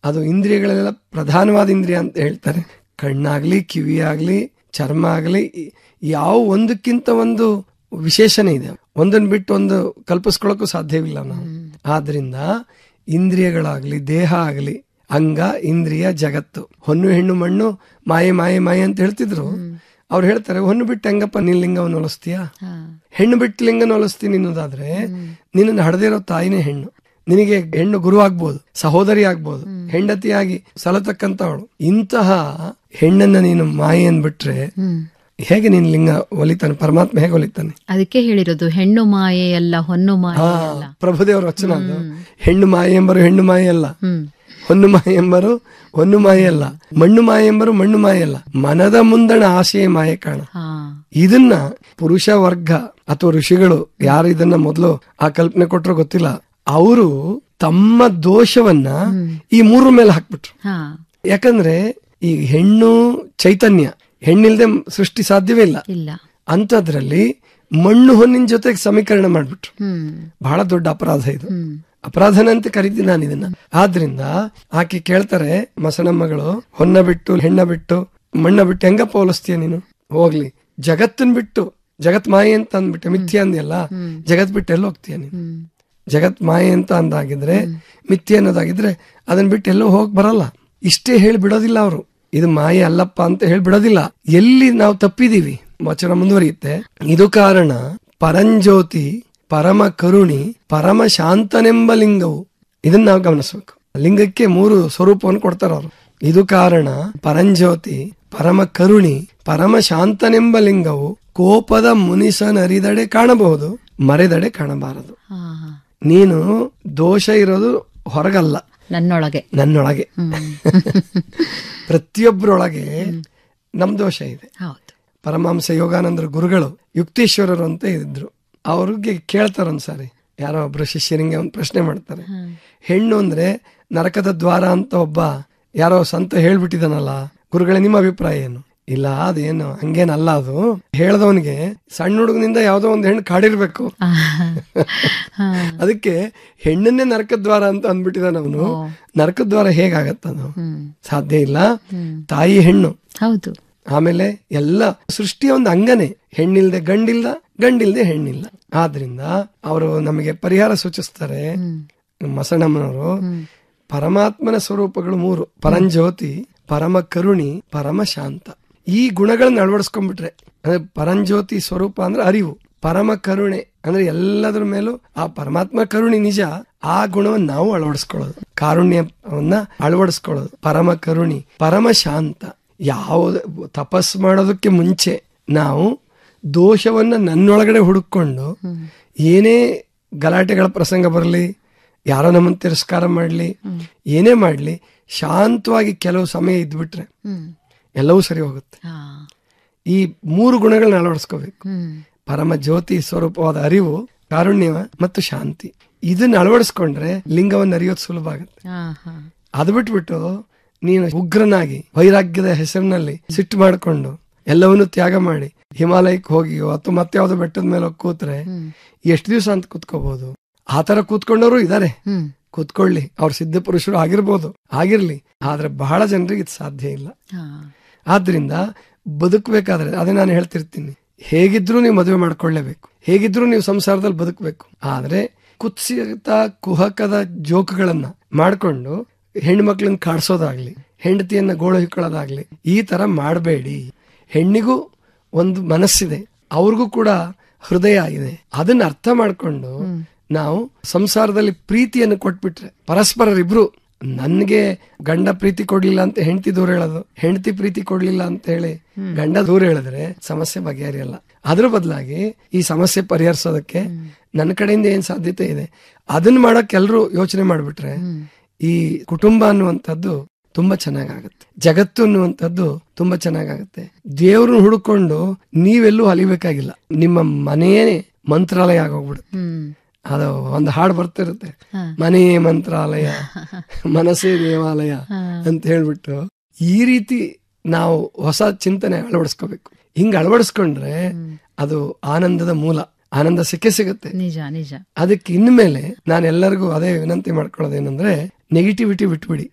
ಅದು ಇಂದ್ರಿಯಗಳೆಲ್ಲ ಪ್ರಧಾನವಾದ ಇಂದ್ರಿಯ ಅಂತ ಹೇಳ್ತಾರೆ ಕಣ್ಣಾಗ್ಲಿ ಕಿವಿ ಆಗ್ಲಿ ಚರ್ಮ ಆಗ್ಲಿ ಈ- ಯಾವ ಒಂದಕ್ಕಿಂತ ಒಂದು ವಿಶೇಷಣೆ ಇದೆ ಒಂದನ್ನು ಬಿಟ್ಟು ಒಂದು ಕಲ್ಪಿಸ್ಕೊಳ್ಳೋಕ್ಕೂ ಸಾಧ್ಯವಿಲ್ಲ ನಾವು ಆದ್ರಿಂದ ಇಂದ್ರಿಯಗಳಾಗ್ಲಿ ದೇಹ ಆಗ್ಲಿ ಅಂಗ ಇಂದ್ರಿಯ ಜಗತ್ತು ಹೊನ್ನು ಹೆಣ್ಣು ಮಣ್ಣು ಮಾಯೆ ಮಾಯೆ ಮಾಯೆ ಅಂತ ಹೇಳ್ತಿದ್ರು ಅವ್ರು ಹೇಳ್ತಾರೆ ಹೊನ್ನು ಬಿಟ್ಟು ಹೆಂಗಪ್ಪ ನೀನ್ ಲಿಂಗವನ್ನು ಹೊಲಿಸ್ತೀಯಾ ಹಾ ಹೆಣ್ಣು ಬಿಟ್ಟು ಲಿಂಗನ ಹೊಲಿಸ್ತೀನಿ ಅನ್ನೋದಾದ್ರೆ ನಿನ್ನನ್ನು ಹಡದಿರೋ ತಾಯಿನೇ ಹೆಣ್ಣು ನಿನಗೆ ಹೆಣ್ಣು ಗುರು ಆಗ್ಬೋದು ಸಹೋದರಿ ಆಗ್ಬೋದು ಹೆಂಡತಿಯಾಗಿ ಸಲತಕ್ಕಂತವಳು ಇಂತಹ ಹೆಣ್ಣನ್ನ ನೀನು ಮಾಯೆ ಅಂದ್ಬಿಟ್ರೆ ಹ್ಮ್ ಹೇಗೆ ನೀನ್ ಲಿಂಗ ಒಲಿತಾನೆ ಪರಮಾತ್ಮ ಹೇಗೆ ಒಲಿತಾನೆ ಅದಕ್ಕೆ ಹೇಳಿರೋದು ಹೆಣ್ಣು ಮಾಯೆ ಅಲ್ಲ ಹೊನ್ನು ಮಾಯೆ ಹಾ ಅಲ್ಲ ಪ್ರಭುದೇವರ ವಚನ ಅದು ಹೆಣ್ಣು ಮಾಯೆ ಎಂಬರು ಹೆಣ್ಣು ಮಾಯೆ ಅಲ್ಲ ಹ್ಮ್ ಹೊನ್ನು ಮಾಯೆ ಎಂಬರು ಹೊನ್ನು ಮಾಯೆ ಅಲ್ಲ ಮಣ್ಣು ಮಾಯೆ ಎಂಬರು ಮಣ್ಣು ಮಾಯೆ ಅಲ್ಲ ಮನದ ಮುಂದಣ ಆಶೆಯ ಮಾಯೆ ಕಾಣ ಹಾ ಇದನ್ನ ಪುರುಷ ವರ್ಗ ಅಥವಾ ಋಷಿಗಳು ಯಾರು ಇದನ್ನ ಮೊದಲು ಆ ಕಲ್ಪನೆ ಕೊಟ್ಟರು ಗೊತ್ತಿಲ್ಲ ಅವರು ತಮ್ಮ ದೋಷವನ್ನ ಈ ಮೂರ ಮೇಲೆ ಹಾಕ್ಬಿಟ್ರು ಹಾ ಯಾಕಂದ್ರೆ ಈ ಹೆಣ್ಣು ಚೈತನ್ಯ ಹೆಣ್ಣಿಲ್ದೆ ಸೃಷ್ಟಿ ಸಾಧ್ಯವೇ ಇಲ್ಲ ಇಲ್ಲ ಅಂತದ್ರಲ್ಲಿ ಮಣ್ಣು ಹೊನ್ನಿನ ಜೊತೆಗೆ ಸಮೀಕರಣ ಮಾಡ್ಬಿಟ್ರು ಹ್ಮ್ ಬಹಳ ದೊಡ್ಡ ಅಪರಾಧ ಇದು ಹ್ಮ್ ಅಪರಾಧನ ಅಂತ ಕರಿತೀನಿ ನಾನು ಇದನ್ನ ಆದ್ರಿಂದ ಆಕೆ ಕೇಳ್ತಾರೆ ಮಸಣಮ್ಮಗಳು ಹೊನ್ನ ಬಿಟ್ಟು ಹೆಣ್ಣ ಬಿಟ್ಟು ಮಣ್ಣ ಬಿಟ್ಟು ಹೆಂಗಪ್ಪ ಹೋಲಿಸ್ತೀಯ ನೀನು ಹೋಗ್ಲಿ ಜಗತ್ತನ್ ಬಿಟ್ಟು ಜಗತ್ ಮಾಯೆ ಅಂತ ಅಂದ್ಬಿಟ್ಟೆ ಮಿಥ್ಯ ಅಂದ್ಯಲ್ಲ ಜಗತ್ ಬಿಟ್ಟು ಎಲ್ಲಿ ಹೋಗ್ತೀಯ ನೀನು ಹ್ಮ್ ಜಗತ್ ಮಾಯೆ ಅಂತ ಅಂದಾಗಿದ್ರೆ ಮಿಥ್ಯೆ ಅನ್ನೋದಾಗಿದ್ರೆ ಅದನ್ನ ಬಿಟ್ಟು ಎಲ್ಲೋ ಹೋಗ್ ಬರಲ್ಲ ಇಷ್ಟೇ ಹೇಳಿ ಬಿಡೋದಿಲ್ಲ ಅವರು ಇದು ಮಾಯೆ ಅಲ್ಲಪ್ಪ ಅಂತ ಹೇಳಿ ಬಿಡೋದಿಲ್ಲ ಎಲ್ಲಿ ನಾವು ತಪ್ಪಿದೀವಿ ವಚನ ಮುಂದುವರಿಯುತ್ತೆ ಇದು ಕಾರಣ ಪರಂಜ್ಯೋತಿ ಪರಮ ಕರುಣಿ ಪರಮ ಶಾಂತನೆಂಬ ಲಿಂಗವು ಇದನ್ನ ನಾವು ಗಮನಿಸಬೇಕು ಲಿಂಗಕ್ಕೆ ಮೂರು ಸ್ವರೂಪವನ್ನು ಕೊಡ್ತಾರೆ ಅವರು ಇದು ಕಾರಣ ಪರಂಜ್ಯೋತಿ ಪರಮ ಕರುಣಿ ಪರಮ ಶಾಂತನೆಂಬ ಲಿಂಗವು ಕೋಪದ ಮುನಿಸನರಿದಡೆ ಕಾಣಬಹುದು ಮರೆದಡೆ ಕಾಣಬಾರದು ಹಾ ಹಾ ನೀನು ದೋಷ ಇರೋದು ಹೊರಗಲ್ಲ ನನ್ನೊಳಗೆ ನನ್ನೊಳಗೆ ಹ್ಮ್ ಪ್ರತಿಯೊಬ್ಬರೊಳಗೆ ನಮ್ ದೋಷ ಇದೆ ಹೌದು ಪರಮಹಂಸ ಯೋಗಾನಂದರ ಗುರುಗಳು ಯುಕ್ತೇಶ್ವರರು ಅಂತ ಇದ್ರು ಅವ್ರಿಗೆ ಕೇಳ್ತಾರ ಒಂದ್ಸಾರಿ ಯಾರೋ ಒಬ್ರು ಶಿಷ್ಯರಿಗೆ ಒಂದು ಪ್ರಶ್ನೆ ಮಾಡ್ತಾರೆ ಹೆಣ್ಣು ಅಂದ್ರೆ ನರಕದ ದ್ವಾರ ಅಂತ ಒಬ್ಬ ಯಾರೋ ಸಂತ ಹೇಳ್ಬಿಟ್ಟಿದಾನಲ್ಲ ಗುರುಗಳೇ ನಿಮ್ಮ ಅಭಿಪ್ರಾಯ ಏನು ಇಲ್ಲ ಅದೇನು ಹಂಗೇನಲ್ಲ ಅದು ಹೇಳ್ದವನಿಗೆ ಸಣ್ಣ ಹುಡುಗನಿಂದ ಯಾವ್ದೋ ಒಂದು ಹೆಣ್ಣು ಕಾಡಿರ್ಬೇಕು ಆ, ಹಾ ಅದಕ್ಕೆ ಹೆಣ್ಣನ್ನೇ ನರಕದ್ವಾರ ಅಂತ ಅಂದ್ಬಿಟ್ಟಿದಾನ ಅವನು ನರಕದ್ವಾರ ಹೇಗಾಗತ್ತದು ಹ್ಮ್ ಸಾಧ್ಯ ಇಲ್ಲ ಹ್ಮ್ ತಾಯಿ ಹೆಣ್ಣು ಹೌದು ಆಮೇಲೆ ಎಲ್ಲ ಸೃಷ್ಟಿಯ ಒಂದು ಅಂಗನೆ ಹೆಣ್ಣಿಲ್ದೆ ಗಂಡಿಲ್ಲ ಗಂಡಿಲ್ದೆ ಹೆಣ್ಣಿಲ್ಲ ಆದ್ರಿಂದ ಅವರು ನಮಗೆ ಪರಿಹಾರ ಸೂಚಿಸ್ತಾರೆ ಮಸಣಮ್ಮನವರು ಪರಮಾತ್ಮನ ಸ್ವರೂಪಗಳು ಮೂರು ಪರಂಜ್ಯೋತಿ ಪರಮ ಕರುಣಿ ಪರಮ ಶಾಂತ ಈ ಗುಣಗಳನ್ನ ಅಳವಡಿಸ್ಕೊಂಡ್ಬಿಟ್ರೆ ಅಂದ್ರೆ ಪರಂಜ್ಯೋತಿ ಸ್ವರೂಪ ಅಂದ್ರೆ ಅರಿವು ಪರಮ ಕರುಣೆ ಅಂದ್ರೆ ಎಲ್ಲದ್ರ ಮೇಲೂ ಆ ಪರಮಾತ್ಮ ಕರುಣಿ ನಿಜ ಆ ಗುಣವನ್ನು ನಾವು ಅಳವಡಿಸ್ಕೊಳ್ಳೋದು ಕಾರುಣ್ಯವನ್ನ ಅಳವಡಿಸ್ಕೊಳ್ಳೋದು ಪರಮ ಕರುಣಿ ಪರಮ ಶಾಂತ ಯಾವ್ದು ತಪಸ್ ಮಾಡೋದಕ್ಕೆ ಮುಂಚೆ ನಾವು ದೋಷವನ್ನ ನನ್ನೊಳಗಡೆ ಹುಡುಕೊಂಡು ಏನೇ ಗಲಾಟೆಗಳ ಪ್ರಸಂಗ ಬರಲಿ ಯಾರೋ ನಮ್ಮನ್ನು ತಿರಸ್ಕಾರ ಮಾಡಲಿ ಏನೇ ಮಾಡಲಿ ಶಾಂತವಾಗಿ ಕೆಲವು ಸಮಯ ಇದ್ಬಿಟ್ರೆ ಹ್ಮ್ ಎಲ್ಲವೂ ಸರಿ ಹೋಗುತ್ತೆ ಹಾ ಈ ಮೂರು ಗುಣಗಳನ್ನ ಅಳವಡಿಸ್ಕೋಬೇಕು ಹ್ಮ್ ಪರಮ ಜ್ಯೋತಿ ಸ್ವರೂಪವಾದ ಅರಿವು ಕಾರುಣ್ಯ ಮತ್ತು ಶಾಂತಿ ಇದನ್ನ ಅಳವಡಿಸ್ಕೊಂಡ್ರೆ ಲಿಂಗವನ್ನು ಅರಿಯೋದು ಸುಲಭ ಆಗುತ್ತೆ ಹಾ ಹಾ ಅದು ಬಿಟ್ಬಿಟ್ಟು ನೀನು ಉಗ್ರನಾಗಿ ವೈರಾಗ್ಯದ ಹೆಸರಿನಲ್ಲಿ ಸಿಟ್ಟು ಮಾಡಿಕೊಂಡು ಎಲ್ಲವನ್ನೂ ತ್ಯಾಗ ಮಾಡಿ ಹಿಮಾಲಯಕ್ಕೆ ಹೋಗಿಯೋ ಅಥವಾ ಮತ್ತೆ ಯಾವ್ದೋ ಬೆಟ್ಟದ ಮೇಲೆ ಹೋಗಿ ಕೂತ್ರೆ ಎಷ್ಟು ದಿವಸ ಅಂತ ಕೂತ್ಕೋಬಹುದು ಆ ತರ ಕೂತ್ಕೊಂಡವರು ಇದಾರೆ ಹ್ಮ್ ಕೂತ್ಕೊಳ್ಳಿ ಅವ್ರ ಸಿದ್ಧ ಪುರುಷರು ಆಗಿರ್ಬೋದು ಆಗಿರ್ಲಿ ಆದ್ರೆ ಬಹಳ ಜನರಿಗೆ ಇದು ಸಾಧ್ಯ ಇಲ್ಲ ಹಾ ಆದ್ರಿಂದ ಬದುಕಬೇಕಾದ್ರೆ ಅದೇ ನಾನು ಹೇಳ್ತಿರ್ತೀನಿ ಹೇಗಿದ್ರೂ ನೀವು ಮದುವೆ ಮಾಡ್ಕೊಳ್ಳೇಬೇಕು ಹೇಗಿದ್ರೂ ನೀವು ಸಂಸಾರದಲ್ಲಿ ಬದುಕಬೇಕು ಆದ್ರೆ ಕುತ್ಸಿತ ಕುಹಕದ ಜೋಕುಗಳನ್ನ ಮಾಡ್ಕೊಂಡು ಹೆಣ್ಮಕ್ಳನ್ನ ಕಾಡ್ಸೋದಾಗ್ಲಿ ಹೆಂಡತಿಯನ್ನ ಗೋಳು ಹಿಕ್ಕೊಳ್ಳೋದಾಗ್ಲಿ ಈ ತರ ಮಾಡಬೇಡಿ ಹೆಣ್ಣಿಗೂ ಒಂದು ಮನಸ್ಸಿದೆ ಅವ್ರಿಗೂ ಕೂಡ ಹೃದಯ ಇದೆ ಅದನ್ನ ಅರ್ಥ ಮಾಡ್ಕೊಂಡು ನಾವು ಸಂಸಾರದಲ್ಲಿ ಪ್ರೀತಿಯನ್ನು ಕೊಟ್ಬಿಟ್ರೆ ಪರಸ್ಪರರಿಬ್ರು ನನ್ಗೆ ಗಂಡ ಪ್ರೀತಿ ಕೊಡ್ಲಿಲ್ಲ ಅಂತ ಹೆಂಡತಿ ದೂರ ಹೇಳೋದು ಹೆಂಡತಿ ಪ್ರೀತಿ ಕೊಡ್ಲಿಲ್ಲ ಅಂತ ಹೇಳಿ ಗಂಡ ದೂರ ಹೇಳಿದ್ರೆ ಸಮಸ್ಯೆ ಬಗೆಹರಿಯಲ್ಲ ಅದ್ರ ಬದಲಾಗಿ ಈ ಸಮಸ್ಯೆ ಪರಿಹರಿಸೋದಕ್ಕೆ ನನ್ನ ಕಡೆಯಿಂದ ಏನ್ ಸಾಧ್ಯತೆ ಇದೆ ಅದನ್ನ ಮಾಡಕ್ ಎಲ್ರು ಯೋಚನೆ ಮಾಡ್ಬಿಟ್ರೆ ಈ ಕುಟುಂಬ ಅನ್ನುವಂಥದ್ದು ತುಂಬಾ ಚೆನ್ನಾಗಾಗುತ್ತೆ ಜಗತ್ತು ಅನ್ನುವಂಥದ್ದು ತುಂಬಾ ಚೆನ್ನಾಗಾಗುತ್ತೆ ದೇವ್ರನ್ನ ಹುಡುಕೊಂಡು ನೀವೆಲ್ಲೂ ಅಲಿಬೇಕಾಗಿಲ್ಲ ನಿಮ್ಮ ಮನೆಯೇ ಮಂತ್ರಾಲಯ ಆಗೋಗ್ಬಿಡುತ್ತೆ ಹ್ಮ್ ಅದು ಒಂದು ಹಾಡು ಬರ್ತಿರುತ್ತೆ ಹಾ. ಮನೆಯೇ ಮಂತ್ರಾಲಯ ಮನಸ್ಸೇ ದೇವಾಲಯ ಅಂತ ಹೇಳ್ಬಿಟ್ಟು ಈ ರೀತಿ ನಾವು ಹೊಸ ಚಿಂತನೆ ಅಳವಡಿಸ್ಕೋಬೇಕು ಹಿಂಗ್ ಅಳವಡಿಸ್ಕೊಂಡ್ರೆ ಅದು ಆನಂದದ ಮೂಲ ಆನಂದ ಸಿಕ್ಕೇ ಸಿಗುತ್ತೆ ನಿಜ ನಿಜ ಅದಕ್ಕೆ ಇನ್ಮೇಲೆ ನಾನು ಎಲ್ಲರಿಗೂ ಅದೇ ವಿನಂತಿ ಮಾಡ್ಕೊಳ್ಳೋದೇನಂದ್ರೆ ನೆಗೆಟಿವಿಟಿ ಬಿಟ್ಬಿಡಿ